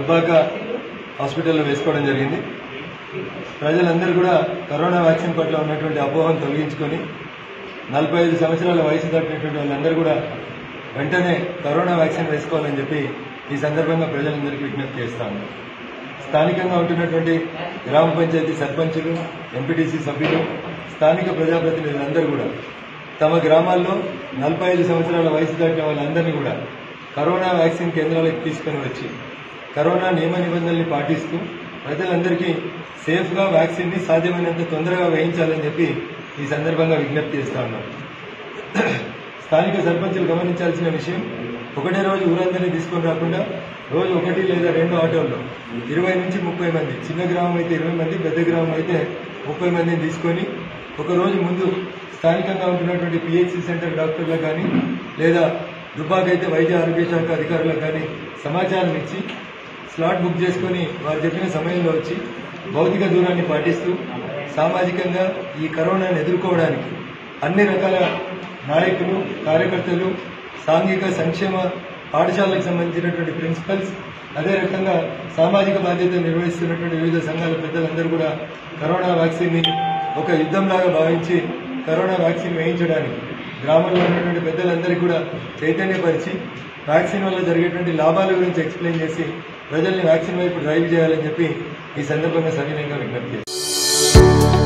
దుబ్బాక హాస్పిటల్లో వేసుకోవడం జరిగింది ప్రజలందరూ కూడా కరోనా వ్యాక్సిన్ పట్ల ఉన్నటువంటి అపోహను తొలగించుకొని నలభై ఐదు సంవత్సరాల వయసు దాటినటువంటి వాళ్ళందరూ కూడా వెంటనే కరోనా వ్యాక్సిన్ వేసుకోవాలని చెప్పి ఈ సందర్భంగా ప్రజలందరికీ విజ్ఞప్తి చేస్తాను స్థానికంగా ఉంటున్నటువంటి గ్రామ పంచాయతీ సర్పంచులు ఎంపీటీసీ సభ్యులు స్థానిక ప్రజాప్రతినిధులందరూ కూడా తమ గ్రామాల్లో నలభై ఐదు సంవత్సరాల వయసు దాటిన వాళ్ళందరినీ కూడా కరోనా వ్యాక్సిన్ కేంద్రాలకు తీసుకొని వచ్చి కరోనా నియమ నిబంధనల్ని పాటిస్తూ ప్రజలందరికీ సేఫ్గా వ్యాక్సిన్ని సాధ్యమైనంత తొందరగా వేయించాలని చెప్పి ఈ సందర్భంగా విజ్ఞప్తి చేస్తా ఉన్నాం స్థానిక సర్పంచులు గమనించాల్సిన విషయం ఒకటే రోజు ఊరందరినీ తీసుకొని రాకుండా రోజు ఒకటి లేదా రెండు ఆటోల్లో ఇరవై నుంచి ముప్పై మంది చిన్న గ్రామం అయితే ఇరవై మంది పెద్ద గ్రామం అయితే ముప్పై మందిని తీసుకొని ఒక రోజు ముందు స్థానికంగా ఉంటున్నటువంటి పిహెచ్సి సెంటర్ డాక్టర్లకు కానీ లేదా దుబ్బాక అయితే వైద్య ఆరోగ్య శాఖ అధికారులకు కానీ సమాచారం ఇచ్చి స్లాట్ బుక్ చేసుకొని వారు చెప్పిన సమయంలో వచ్చి భౌతిక దూరాన్ని పాటిస్తూ సామాజికంగా ఈ కరోనాను ఎదుర్కోవడానికి అన్ని రకాల నాయకులు కార్యకర్తలు సాంఘిక సంక్షేమ పాఠశాలకు సంబంధించినటువంటి ప్రిన్సిపల్స్ అదే రకంగా సామాజిక బాధ్యత నిర్వహిస్తున్నటువంటి వివిధ సంఘాల పెద్దలందరూ కూడా కరోనా వ్యాక్సిన్ ని ఒక యుద్ధంలాగా భావించి కరోనా వ్యాక్సిన్ వేయించడానికి గ్రామంలో ఉన్నటువంటి పెద్దలందరికీ కూడా చైతన్యపరిచి వ్యాక్సిన్ వల్ల జరిగేటువంటి లాభాల గురించి ఎక్స్ప్లెయిన్ చేసి ప్రజల్ని వ్యాక్సిన్ వైపు డ్రైవ్ చేయాలని చెప్పి ఈ సందర్భంగా సవినయంగా విజ్ఞప్తి చేస్తాను